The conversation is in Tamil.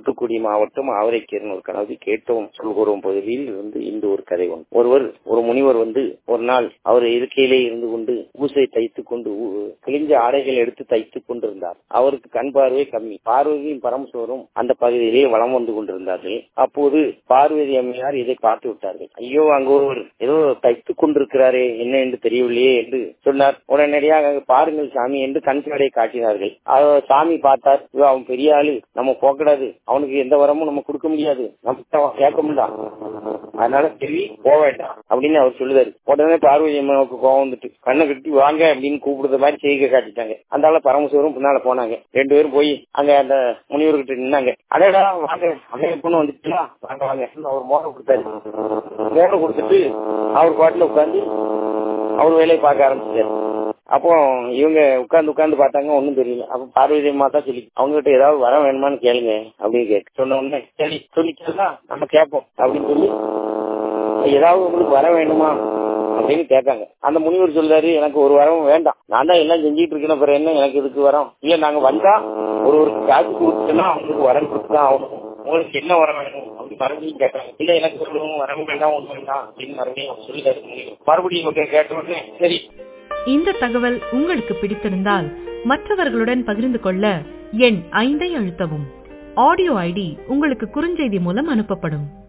தூத்துக்குடி மாவட்டம் ஆவரைக்கீரன் ஒரு கனவு கேட்டோம் சொல்கிறோம் பகுதியில் இருந்து இந்த ஒரு கதை ஒன்று ஒருவர் ஒரு முனிவர் வந்து ஒரு நாள் அவர் இருக்கையிலே இருந்து கொண்டு ஊசை தைத்துக் கொண்டு ஊ- கிழிஞ்ச ஆடைகள் எடுத்து தைத்துக் கொண்டிருந்தார் அவருக்கு கண் பார்வை கம்மி பார்வதியும் பரமசிவரும் அந்த பகுதியிலே வலம் வந்து கொண்டிருந்தார்கள் அப்போது பார்வதி அம்மையார் இதை பார்த்து விட்டார்கள் ஐயோ அங்கு ஒருவர் ஏதோ தைத்துக் கொண்டிருக்கிறாரே என்ன என்று தெரியவில்லையே என்று சொன்னார் உடனடியாக அங்கு பாருங்கள் சாமி என்று கண் சாடையை காட்டினார்கள் அவர் சாமி பார்த்தார் ஐயோ, அவன் பெரிய ஆளு நம்ம போக்கூடாது அவனுக்கு எந்த வரமும் நம்ம கொடுக்க முடியாது நம்ம அவன் கேட்க முடியாது அதனால சரி போக வேண்டாம் அப்படின்னு அவர் சொல்லுதாரு உடனே பார்வதி அம்மாவுக்கு கோவம் வந்துட்டு கண்ணை கட்டி வாங்க அப்படின்னு கூப்பிடுற மாதிரி செய்கை காட்டிட்டாங்க அந்த ஆள பரமசிவரும் பின்னால போனாங்க ரெண்டு பேரும் போய் அங்க அந்த முனிவர்கிட்ட நின்னாங்க அடடா வாங்க அங்கே பொண்ணு வந்துச்சுங்களா வாங்க வாங்க அவர் மோகம் கொடுத்தாரு மோகம் கொடுத்துட்டு அவர் பாட்டுல உட்காந்து அவர் வேலையை பார்க்க ஆரம்பிச்சாரு அப்போ இவங்க உட்கார்ந்து உட்கார்ந்து பார்த்தாங்க ஒண்ணும் தெரியல அப்ப பார்வதி அம்மா தான் சொல்லி அவங்க கிட்ட ஏதாவது வர வேணுமான்னு கேளுங்க அப்படின்னு கேட்டு சொன்ன உடனே சரி சொல்லிச்சா நம்ம கேட்போம் அப்படின்னு சொல்லி ஏதாவது உங்களுக்கு வர வேண்டுமா அப்படின்னு கேட்காங்க அந்த முனிவர் சொல்றாரு எனக்கு ஒரு வரவும் வேண்டாம் நான் தான் எல்லாம் செஞ்சுட்டு இருக்கேன் அப்புறம் என்ன எனக்கு இதுக்கு வரோம் இல்ல நாங்க வந்தா ஒரு ஒரு காசு கொடுத்துட்டோம்னா அவங்களுக்கு வரம் கொடுத்துதான் ஆகணும் உங்களுக்கு என்ன வர வேணும் அப்படி மறுபடியும் கேட்டாங்க இல்ல எனக்கு சொல்லணும் வரவும் வேண்டாம் ஒண்ணு வேண்டாம் அப்படின்னு மறுபடியும் அவர் சொல்லிட்டாரு முனிவர். மறுபடியும் இவங்க கேட்ட உடனே சரி இந்த தகவல் உங்களுக்கு பிடித்திருந்தால் மற்றவர்களுடன் பகிர்ந்து கொள்ள எண் ஐந்தை அழுத்தவும் ஆடியோ ஐடி உங்களுக்கு குறுஞ்செய்தி மூலம் அனுப்பப்படும்